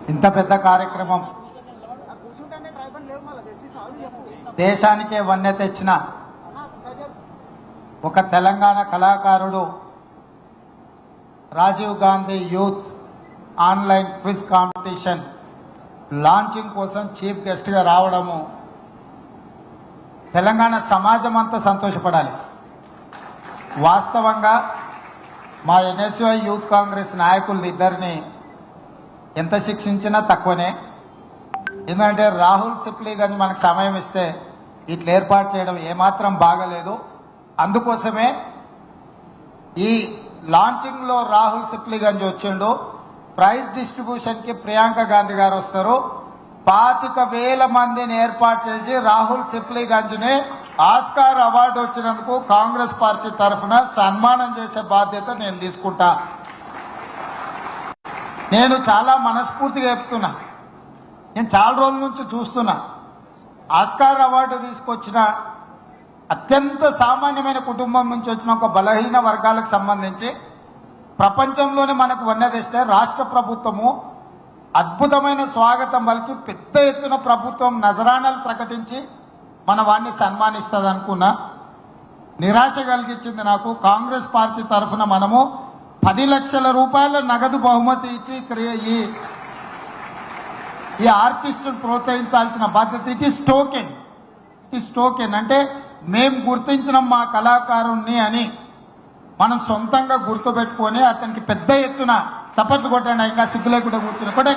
ఇంత పెద్ద కార్యక్రమం దేశానికే వన్నె తెచ్చిన ఒక తెలంగాణ కళాకారుడు Rajiv Gandhi youth online quiz competition launching కోసం చీఫ్ గెస్ట్గా రావడము తెలంగాణ సమాజం అంతా సంతోషపడాలి వాస్తవంగా మా ఎన్ఎస్యుఐ యూత్ కాంగ్రెస్ నాయకులు ఇద్దరిని ఎంత శిక్షించినా తక్కువనే ఎందుకంటే రాహుల్ సిప్లీగంజ్ మనకు సమయం ఇస్తే ఇట్లా ఏర్పాటు చేయడం ఏమాత్రం బాగలేదు అందుకోసమే ఈ లాంచింగ్లో రాహుల్ సిప్లీగంజ్ వచ్చిండు ప్రైజ్ డిస్ట్రిబ్యూషన్కి ప్రియాంక గాంధీ గారు వస్తారు పాతిక వేల మందిని ఏర్పాటు చేసి రాహుల్ సిప్లీగంజ్ని ఆస్కార్ అవార్డు వచ్చినందుకు కాంగ్రెస్ పార్టీ తరఫున సన్మానం చేసే బాధ్యత నేను తీసుకుంటా నేను చాలా మనస్ఫూర్తిగా చెప్తున్నా నేను చాలా రోజుల నుంచి చూస్తున్నా ఆస్కార్ అవార్డు తీసుకొచ్చిన అత్యంత సామాన్యమైన కుటుంబం నుంచి వచ్చిన ఒక బలహీన వర్గాలకు సంబంధించి ప్రపంచంలోనే మనకు వన్నదిస్తే రాష్ట్ర ప్రభుత్వము అద్భుతమైన స్వాగతం పలికి పెద్ద ఎత్తున ప్రభుత్వం నజరానాలు ప్రకటించి మన వాడిని సన్మానిస్తుంది అనుకున్నా నిరాశ కలిగించింది నాకు కాంగ్రెస్ పార్టీ తరఫున మనము పది లక్షల రూపాయల నగదు బహుమతి ఇచ్చి క్రియ- ఈ ఈ ఆర్టిస్టును ప్రోత్సహించాల్సిన బాధ్యత it is token it is token అంటే మేము గుర్తించిన మా కళాకారుణ్ణి అని మనం సొంతంగా గుర్తుపెట్టుకొని అతనికి పెద్ద ఎత్తున చప్పట్లు కొట్టండి ఇంకా సిగ్గు లేకుండా కూర్చుని కొట్టే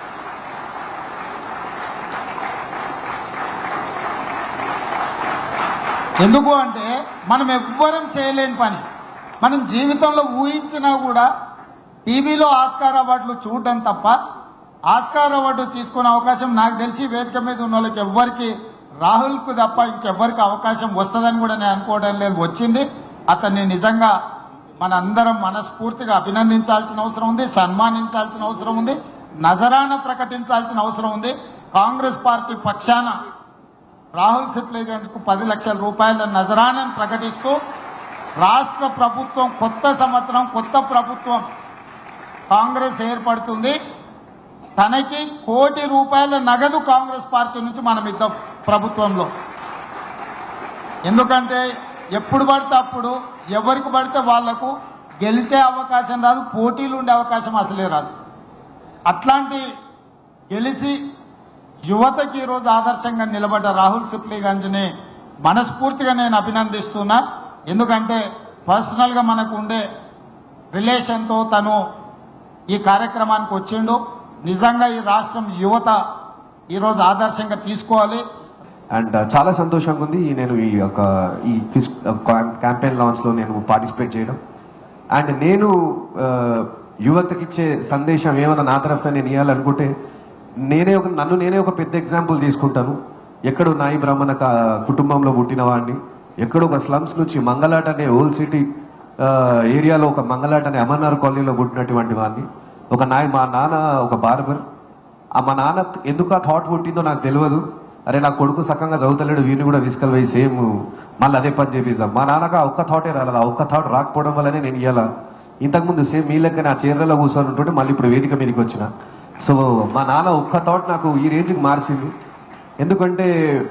ఎందుకు అంటే మనం ఎవ్వరం చేయలేని పని మనం జీవితంలో ఊహించినా కూడా టీవీలో ఆస్కార్ అవార్డులు చూడడం తప్ప ఆస్కార్ అవార్డు తీసుకునే అవకాశం నాకు తెలిసి వేదిక మీద ఉన్న వాళ్ళకి ఎవ్వరికి రాహుల్కు తప్ప ఇంకెవ్వరికి అవకాశం వస్తుందని కూడా నేను అనుకోవడం లేదు వచ్చింది అతన్ని నిజంగా మనందరం మనస్ఫూర్తిగా అభినందించాల్సిన అవసరం ఉంది సన్మానించాల్సిన అవసరం ఉంది నజరాన ప్రకటించాల్సిన అవసరం ఉంది కాంగ్రెస్ పార్టీ పక్షాన రాహుల్ సిప్లిగన్స్ కు పది లక్షల రూపాయల నజరానని ప్రకటిస్తూ రాష్ట్ర ప్రభుత్వం కొత్త సంవత్సరం కొత్త ప్రభుత్వం కాంగ్రెస్ ఏర్పడుతుంది తనకి కోటి రూపాయల నగదు కాంగ్రెస్ పార్టీ నుంచి మనం ఇద్దాం ప్రభుత్వంలో ఎందుకంటే ఎప్పుడు పడితే అప్పుడు ఎవరికి పడితే వాళ్లకు గెలిచే అవకాశం రాదు పోటీలు ఉండే అవకాశం అసలే రాదు అట్లాంటి గెలిచి యువతకి ఈరోజు ఆదర్శంగా నిలబడ్డ రాహుల్ సిప్లీగంజ్ని మనస్ఫూర్తిగా నేను అభినందిస్తున్నా ఎందుకంటే పర్సనల్గా మనకు ఉండే రిలేషన్తో తను ఈ కార్యక్రమానికి వచ్చిండు నిజంగా ఈ రాష్ట్రం యువత ఈరోజు ఆదర్శంగా తీసుకోవాలి అండ్ చాలా సంతోషంగా ఉంది నేను ఈ యొక్క ఈ క్విజ్ క్యాంపెయిన్ లాంచ్లో నేను పార్టిసిపేట్ చేయడం అండ్ నేను ఆ, యువతకి ఇచ్చే సందేశం ఏమైనా నా తరఫున నేను ఇవ్వాలనుకుంటే నేనే ఒక నన్ను నేనే ఒక పెద్ద ఎగ్జాంపుల్ తీసుకుంటాను ఎక్కడో నాయి బ్రాహ్మణ క- కుటుంబంలో పుట్టిన వాడిని ఎక్కడో ఒక స్లమ్స్ నుంచి మంగళాట్ అనే ఓల్డ్ సిటీ ఏరియాలో ఒక మంగళాట్ అనే అమర్నార్ కాలనీలో పుట్టినటువంటి వాడిని ఒక నాయ మా నాన్న ఒక బార్బర్ ఆ మా నాన్న ఎందుకు ఆ థాట్ పుట్టిందో నాకు తెలియదు అరే నా కొడుకు సక్కంగా చదువుతలేడు వీడిని కూడా తీసుకెళ్ళి సేమ్ మళ్ళీ అదే పని చేపిస్తాం మా నాన్నకు ఆ ఒక్క థాటే రాలేదు ఆ ఒక్క థాట్ రాకపోవడం వల్లనే నేను ఇయ్యాల ఇంతకుముందు సేమ్ మీ లెక్క నా చీరలో కూర్చొని ఉంటుంటే మళ్ళీ ఇప్పుడు వేదిక మీదకి వచ్చిన సో మా నాన్న ఒక్క థాట్ నాకు ఈ రేంజ్కి మార్చింది ఎందుకంటే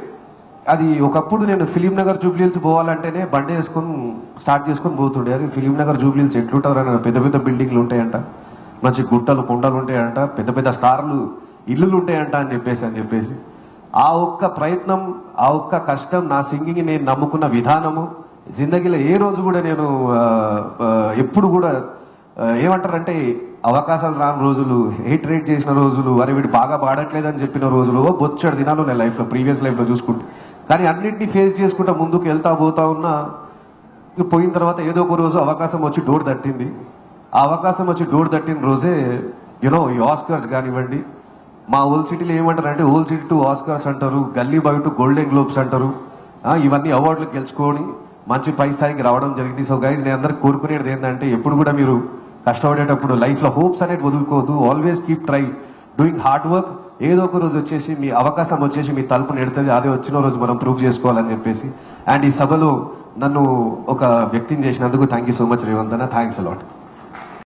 అది ఒకప్పుడు నేను ఫిలిం నగర్ జూబ్లీహిల్స్ పోవాలంటేనే బండి వేసుకొని స్టార్ట్ చేసుకొని పోతుండే అది ఫిలిం నగర్ జూబ్లీహిల్స్ ఎట్లుంటారు పెద్ద పెద్ద బిల్డింగ్లు ఉంటాయంట మంచి గుట్టలు కొండలు ఉంటాయంట పెద్ద పెద్ద స్టార్లు ఇల్లులు ఉంటాయంట అని చెప్పేసి అని చెప్పేసి ఆ ఒక్క ప్రయత్నం ఆ ఒక్క కష్టం నా సింగింగ్ నేను నమ్ముకున్న విధానము జిందగీలో ఏ రోజు కూడా నేను ఆ, ఆ, ఎప్పుడు కూడా ఆ, ఏమంటారంటే అవకాశాలు రాని రోజులు హేట్ రేట్ చేసిన రోజులు అరే వీడు బాగా పాడట్లేదని చెప్పిన రోజులు ఓ బొచ్చడు దినాలు నేను లైఫ్లో ప్రీవియస్ లైఫ్లో చూసుకుంటే కానీ అన్నింటినీ ఫేస్ చేసుకుంటా ముందుకు వెళ్తా పోతా ఉన్నా ఇక పోయిన తర్వాత ఏదో ఒక రోజు అవకాశం వచ్చి డోర్ తట్టింది ఆ అవకాశం వచ్చి డోర్ తట్టిన రోజే యునో ఈ ఆస్కర్స్ కానివ్వండి మా ఓల్డ్ సిటీలో ఏమంటారు అంటే ఓల్డ్ సిటీ టు ఆస్కర్స్ అంటారు గల్లీ బాయ్ టు గోల్డెన్ గ్లోబ్స్ అంటారు ఆ, ఇవన్నీ అవార్డులు గెలుచుకొని మంచి పై స్థాయికి రావడం జరిగింది సో గైజ్ నేను అందరికి కోరుకునేది ఏంటంటే ఎప్పుడు కూడా మీరు కష్టపడేటప్పుడు లైఫ్లో హోప్స్ అనేది వదులుకోవద్దు always keep try doing hard work ఏదో ఒక రోజు వచ్చేసి మీ అవకాశం వచ్చేసి మీ తలుపు నెడుతుంది అదే వచ్చిన రోజు మనం ప్రూవ్ చేసుకోవాలని చెప్పేసి అండ్ ఈ సభలో నన్ను ఒక వ్యక్తిని చేసినందుకు థ్యాంక్ యూ సో మచ్ రేవంతన థ్యాంక్స్ అలాట్